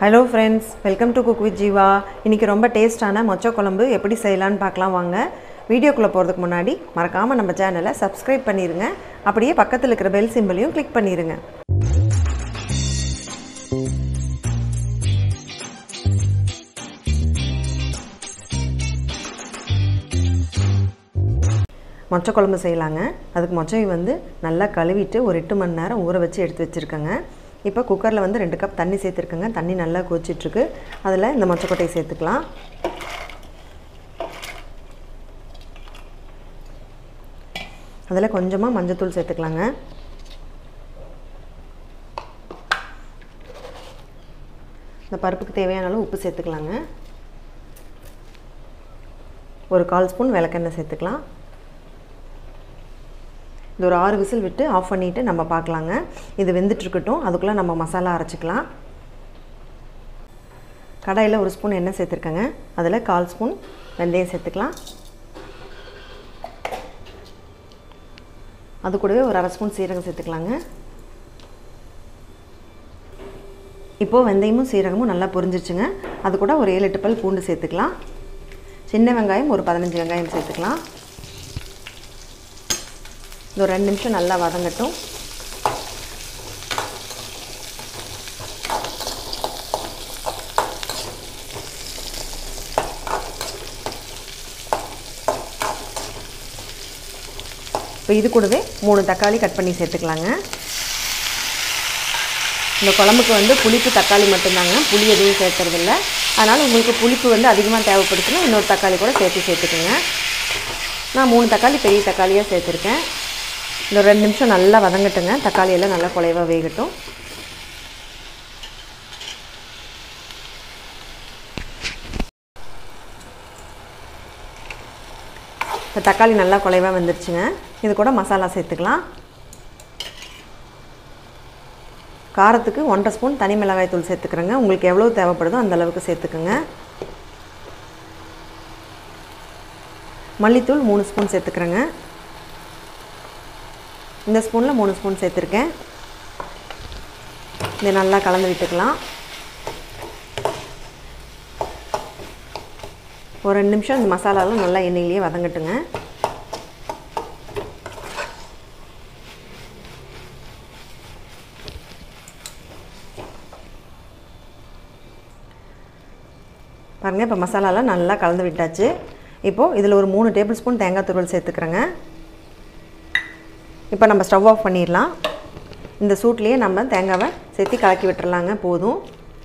hello friends welcome to cook with Jeeva இன்றைக்கி ரொம்ப டேஸ்டான மொச்ச குழம்பு எப்படி செய்யலான்னு பார்க்கலாம் வாங்க வீடியோக்குள்ளே போகிறதுக்கு முன்னாடி மறக்காமல் நம்ம சேனலை சப்ஸ்கிரைப் பண்ணிடுங்க அப்படியே பக்கத்தில் இருக்கிற பெல் சிம்பிளையும் கிளிக் பண்ணிடுங்க மொச்சை குழம்பு செய்யலாங்க அதுக்கு மொச்சை வந்து நல்லா கழுவிட்டு ஒரு எட்டு மணி நேரம் ஊற வச்சு எடுத்து வச்சுருக்கேங்க இப்போ குக்கரில் வந்து ரெண்டு கப் தண்ணி சேர்த்துருக்கேங்க தண்ணி நல்லா கொதிச்சிட்ருக்கு அதில் இந்த மொச்சக்கொட்டையை சேர்த்துக்கலாம் அதில் கொஞ்சமாக மஞ்சத்தூள் சேர்த்துக்கலாங்க இந்த பருப்புக்கு தேவையான அளவு உப்பு சேர்த்துக்கலாங்க ஒரு கால் ஸ்பூன் விளக்கெண்ணெய் சேர்த்துக்கலாம் இது ஒரு ஆறு விசில் விட்டு ஆஃப் பண்ணிவிட்டு நம்ம பார்க்கலாங்க இது வெந்துட்டுருக்கட்டும் அதுக்குள்ளே நம்ம மசாலா அரைச்சிக்கலாம் கடாயில் ஒரு ஸ்பூன் எண்ணெய் சேர்த்துருக்கேங்க அதில் கால் ஸ்பூன் வெந்தயம் சேர்த்துக்கலாம் அது கூடவே ஒரு அரை ஸ்பூன் சீரகம் சேர்த்துக்கலாங்க இப்போது வெந்தயமும் சீரகமும் நல்லா பொரிஞ்சிருச்சுங்க அது கூட ஒரு ஏழு எட்டு பல் பூண்டு சேர்த்துக்கலாம் சின்ன வெங்காயம் ஒரு பதினஞ்சு வெங்காயம் சேர்த்துக்கலாம் இது ஒரு ரெண்டு நிமிஷம் நல்லா வதங்கட்டும் இப்போ இது கூடவே மூணு தக்காளி கட் பண்ணி சேர்த்துக்கலாங்க இந்த குழம்புக்கு வந்து புளிப்பு தக்காளி மட்டும்தாங்க புளி எதுவும் சேர்த்துறதில்ல அதனால் உங்களுக்கு புளிப்பு வந்து அதிகமாக தேவைப்படுச்சுன்னா இன்னொரு தக்காளி கூட சேர்த்து சேர்த்துக்குங்க நான் மூணு தக்காளி பெரிய தக்காளியாக சேர்த்துருக்கேன் இந்த ரெண்டு நிமிஷம் நல்லா வதங்கட்டுங்க தக்காளி எல்லாம் நல்லா குலைவாக வேகட்டும் இப்போ தக்காளி நல்லா குலைவாக வந்துருச்சுங்க இது கூட மசாலா சேர்த்துக்கலாம் காரத்துக்கு ஒன்றரை ஸ்பூன் தனி மிளகாய் தூள் சேர்த்துக்கிறேங்க உங்களுக்கு எவ்வளோ தேவைப்படுதோ அந்த அளவுக்கு சேர்த்துக்குங்க மல்லித்தூள் மூணு ஸ்பூன் சேர்த்துக்கிறேங்க இந்த ஸ்பூனில் மூணு ஸ்பூன் சேர்த்துருக்கேன் இதை நல்லா கலந்து விட்டுக்கலாம் ஒரு ரெண்டு நிமிஷம் இந்த மசாலாலாம் நல்லா எண்ணெயிலேயே வதங்கட்டுங்க பாருங்கள் இப்போ மசாலாலாம் நல்லா கலந்து விட்டாச்சு இப்போது இதில் ஒரு மூணு டேபிள் ஸ்பூன் தேங்காய் துருவல் சேர்த்துக்கிறேங்க இப்போ நம்ம ஸ்டவ் ஆஃப் பண்ணிடலாம் இந்த சூட்லேயே நம்ம தேங்காவை சேர்த்து கலக்கி விட்டுறலாங்க போதும்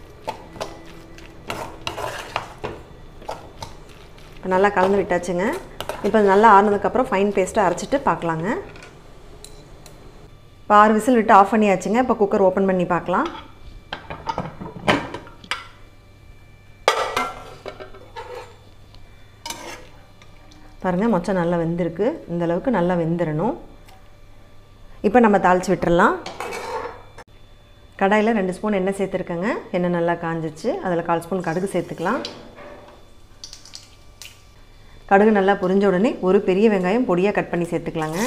இப்போ நல்லா கலந்து விட்டாச்சுங்க இப்போ நல்லா ஆறுனதுக்கப்புறம் ஃபைன் பேஸ்ட்டை அரைச்சிட்டு பார்க்கலாங்க இப்போ ஆறு விசில் விட்டு ஆஃப் பண்ணியாச்சுங்க இப்போ குக்கர் ஓப்பன் பண்ணி பார்க்கலாம் பாருங்கள் மொச்சம் நல்லா வெந்திருக்கு இந்த அளவுக்கு நல்லா வெந்துடணும் இப்போ நம்ம தாளித்து விட்டுறலாம் கடாயில் ரெண்டு ஸ்பூன் எண்ணெய் சேர்த்துருக்கேங்க எண்ணெய் நல்லா காஞ்சிச்சு அதில் கால் ஸ்பூன் கடுகு சேர்த்துக்கலாம் கடுகு நல்லா பொரிஞ்ச உடனே ஒரு பெரிய வெங்காயம் பொடியாக கட் பண்ணி சேர்த்துக்கலாங்க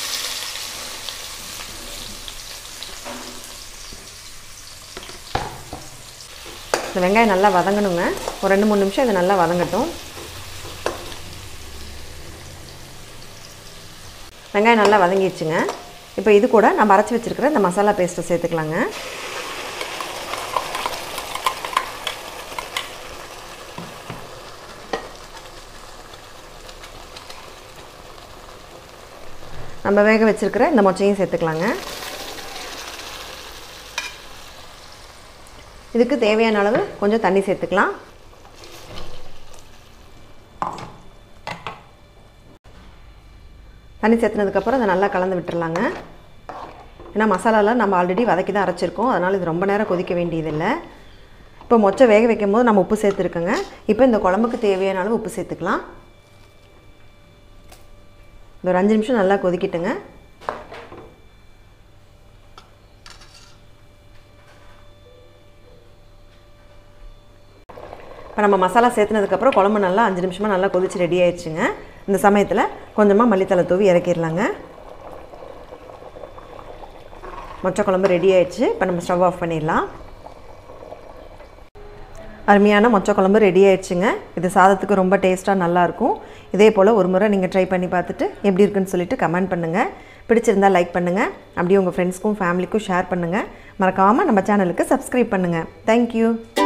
இந்த வெங்காயம் நல்லா வதங்கணுங்க ஒரு ரெண்டு மூணு நிமிஷம் இது நல்லா வதங்கட்டும் வெங்காயம் நல்லா வதங்கிடுச்சுங்க இப்போ இது கூட நம்ம அரைச்சி வச்சுருக்கிற இந்த மசாலா பேஸ்ட்டை சேர்த்துக்கலாங்க நம்ம வேக வச்சுருக்கிற இந்த மொச்சையும் சேர்த்துக்கலாங்க இதுக்கு தேவையான அளவு கொஞ்சம் தண்ணி சேர்த்துக்கலாம் தண்ணி சேர்த்துனதுக்கப்புறம் அதை நல்லா கலந்து விட்டுறலாங்க ஏன்னா மசாலாலாம் நம்ம ஆல்ரெடி வதக்கி தான் அரைச்சிருக்கோம் அதனால் இது ரொம்ப நேரம் கொதிக்க வேண்டியதில்லை இப்போ மொச்சை வேக வைக்கும் போது நம்ம உப்பு சேர்த்துருக்கோங்க இப்போ இந்த குழம்புக்கு தேவையான அளவு உப்பு சேர்த்துக்கலாம் இந்த ஒரு அஞ்சு நிமிஷம் நல்லா கொதிக்கிட்டுங்க இப்போ நம்ம மசாலா சேர்த்துனதுக்கப்புறம் குழம்பு நல்லா அஞ்சு நிமிஷமாக நல்லா கொதிச்சு ரெடி ஆயிடுச்சுங்க இந்த சமயத்தில் கொஞ்சமாக மல்லித்தலை தூவி இறக்கிடலாங்க மொச்சை குழம்பு ரெடி ஆயிடுச்சு இப்போ நம்ம ஸ்டவ் ஆஃப் பண்ணிடலாம் அருமையான மொச்சை குழம்பு ரெடி ஆயிடுச்சுங்க இது சாதத்துக்கு ரொம்ப டேஸ்ட்டாக நல்லாயிருக்கும் இதே போல் ஒரு முறை நீங்கள் ட்ரை பண்ணி பார்த்துட்டு எப்படி இருக்குன்னு சொல்லிட்டு கமெண்ட் பண்ணுங்கள் பிடிச்சிருந்தால் லைக் பண்ணுங்கள் அப்படியே உங்கள் ஃப்ரெண்ட்ஸ்க்கும் ஃபேமிலிக்கும் ஷேர் பண்ணுங்கள் மறக்காமல் நம்ம சேனலுக்கு சப்ஸ்கிரைப் பண்ணுங்கள் தேங்க்யூ